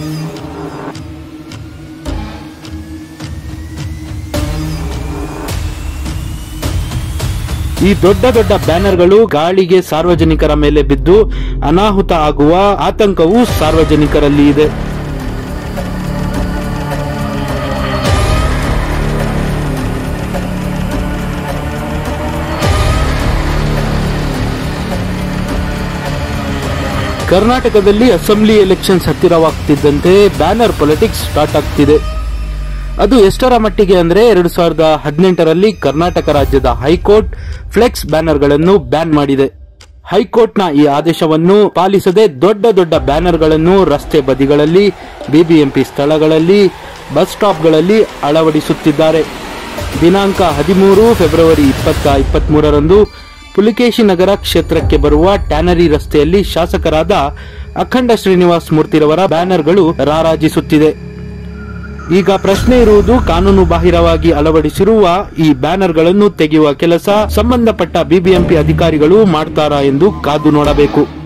ಈ ದೊಡ್ಡ ದೊಡ್ಡ ಬ್ಯಾನರ್ಗಳು ಗಾಳಿಗೆ ಸಾರ್ವಜನಿಕರ ಮೇಲೆ ಬಿದ್ದು ಅನಾಹುತ ಆಗುವ ಆತಂಕವೂ ಸಾರ್ವಜನಿಕರಲ್ಲಿ ಇದೆ ಕರ್ನಾಟಕದಲ್ಲಿ ಅಸೆಂಬ್ಲಿ ಎಲೆಕ್ಷನ್ಸ್ ಹತ್ತಿರವಾಗ್ತಿದ್ದಂತೆ ಬ್ಯಾನರ್ ಪೊಲಿಟಿಕ್ಸ್ ಸ್ಟಾರ್ಟ್ ಆಗ್ತಿದೆ ಅದು ಎಷ್ಟರ ಮಟ್ಟಿಗೆ ಅಂದ್ರೆ ಎರಡು ಸಾವಿರದ ಹದಿನೆಂಟರಲ್ಲಿ ಕರ್ನಾಟಕ ರಾಜ್ಯದ ಹೈಕೋರ್ಟ್ ಫ್ಲೆಕ್ಸ್ ಬ್ಯಾನರ್ಗಳನ್ನು ಬ್ಯಾನ್ ಮಾಡಿದೆ ಹೈಕೋರ್ಟ್ನ ಈ ಆದೇಶವನ್ನು ಪಾಲಿಸದೆ ದೊಡ್ಡ ದೊಡ್ಡ ಬ್ಯಾನರ್ಗಳನ್ನು ರಸ್ತೆ ಬದಿಗಳಲ್ಲಿ ಬಿಬಿಎಂಪಿ ಸ್ಥಳಗಳಲ್ಲಿ ಬಸ್ ಸ್ಟಾಪ್ಗಳಲ್ಲಿ ಅಳವಡಿಸುತ್ತಿದ್ದಾರೆ ದಿನಾಂಕ ಹದಿಮೂರು ಫೆಬ್ರವರಿ ಇಪ್ಪತ್ತ ಇಪ್ಪತ್ಮೂರರಂದು ಪುಲಿಕೇಶಿ ನಗರ ಕ್ಷೇತ್ರಕ್ಕೆ ಬರುವ ಟ್ಯಾನರಿ ರಸ್ತೆಯಲ್ಲಿ ಶಾಸಕರಾದ ಅಖಂಡ ಶ್ರೀನಿವಾಸ್ ಮೂರ್ತಿರವರ ಬ್ಯಾನರ್ಗಳು ರಾರಾಜಿಸುತ್ತಿದೆ ಈಗ ಪ್ರಶ್ನೆ ಇರುವುದು ಕಾನೂನು ಬಾಹಿರವಾಗಿ ಅಳವಡಿಸಿರುವ ಈ ಬ್ಯಾನರ್ಗಳನ್ನು ತೆಗೆಯುವ ಕೆಲಸ ಸಂಬಂಧಪಟ್ಟ ಬಿಬಿಎಂಪಿ ಅಧಿಕಾರಿಗಳು ಮಾಡ್ತಾರಾ ಎಂದು ಕಾದು ನೋಡಬೇಕು